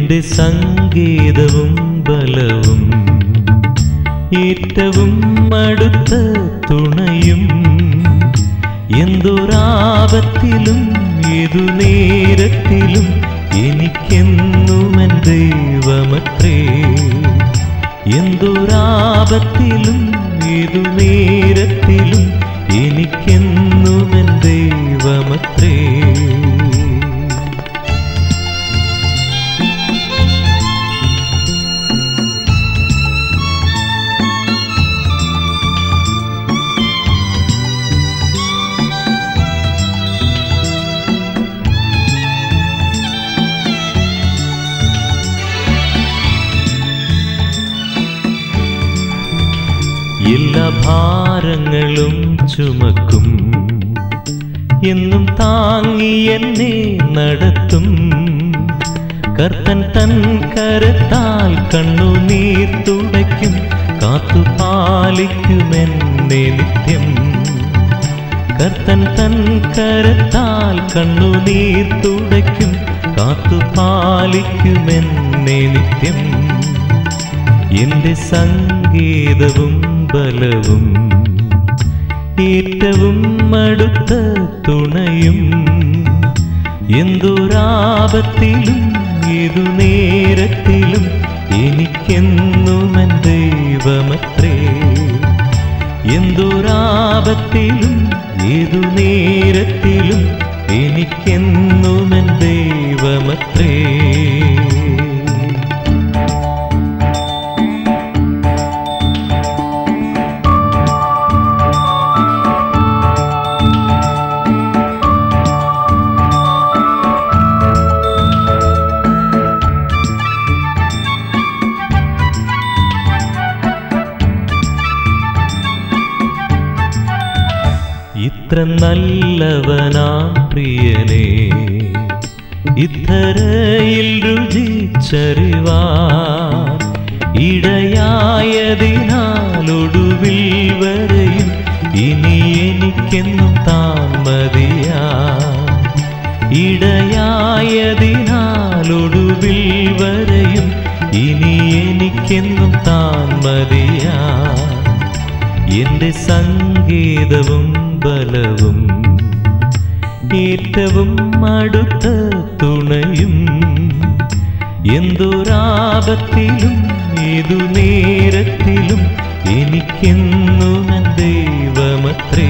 എന്റെ സങ്കേതവും ബലവും ഏറ്റവും അടുത്ത തുണയും എന്തൊരാപത്തിലും ഏതു നേരത്തിലും എനിക്കെന്നും എൻ ദൈവമത്രേ എന്തൊരാപത്തിലും ഏതു നേരത്തിലും എനിക്കെന്നും എൻ ദൈവമത്രേ എല്ലാ ഭാരങ്ങളും ചുമക്കും എന്നും താങ്ങി എന്നെ നടത്തും കർത്തൻ തൻ കരത്താൽ കണ്ണുനീർ തുടയ്ക്കും കാത്തു പാലിക്കുമെന്നെ നിത്യം കർത്തൻ തൻ കരത്താൽ കണ്ണുനീർ തുടയ്ക്കും കാത്തു പാലിക്കുമെന്നെ നിത്യം എന്റെ സങ്കേതവും ബലവും ഏറ്റവും അടുത്ത തുണയും എന്തൊരാപത്തിലും ഏതു നേരത്തിലും എനിക്കെന്നും എൻ ദൈവമത്രേ എന്തൊരാപത്തിലും ഏതു നേരത്തിലും എനിക്കെന്നും എൻ ദൈവമത്രേ ഇത്ര നല്ലവനാം പ്രിയനെ ഇത്തരയിൽ രുചിച്ചറിവാൻ ഇടയായതിനാലൊടുവിൽ വരെയും ഇനി എനിക്കെന്നും താൻ മതിയാ ഇടയായതിനാലൊടുവിൽ വരെയും ഇനി എനിക്കെന്നും താൻ മതിയാ എന്റെ സങ്കേതവും ബലവും ഏറ്റവും അടുത്ത തുണയും എന്തൊരാപത്തിലും ഏതു നേരത്തിലും എനിക്കെന്നും എൻ ദൈവമത്രേ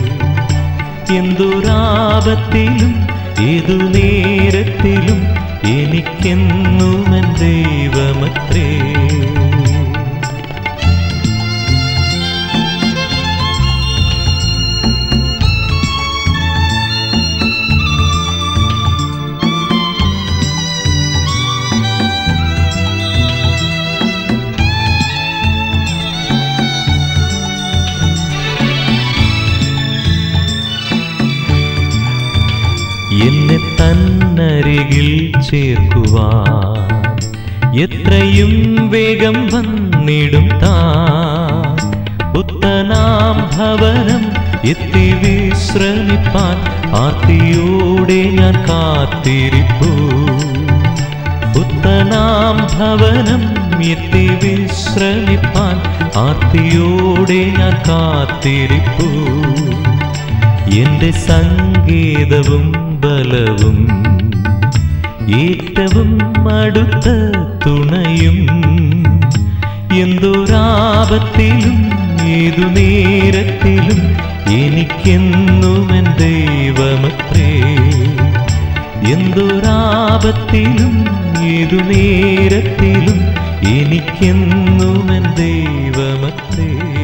എന്തൊരാപത്തിലും ഏതു നേരത്തിലും എനിക്കെന്നും എൻ ദൈവമത്രേ എന്നെ തന്നരികിൽ ചേർക്കുവാൻ എത്രയും വേഗം വന്നിടും താ പുത്തനാം ഭവനം എത്തി വിശ്രമിപ്പാൻ ആർത്തിയോടെ ഞാൻ കാത്തിരിപ്പൂ പുത്തനാം ഭവനം എത്തി വിശ്രമിപ്പാൻ ആർത്തിയോടെ ഞാൻ കാത്തിരിപ്പൂ എന്റെ സങ്കേതവും ബലവും ഏറ്റവും അടുത്ത തുണയും എന്തൊരാപത്തിലും ഏതു നേരത്തിലും എനിക്കെന്നും എൻ ദൈവമത്രേ എന്തൊരാപത്തിലും ഏതു നേരത്തിലും എനിക്കെന്നും എൻ ദൈവമത്രേ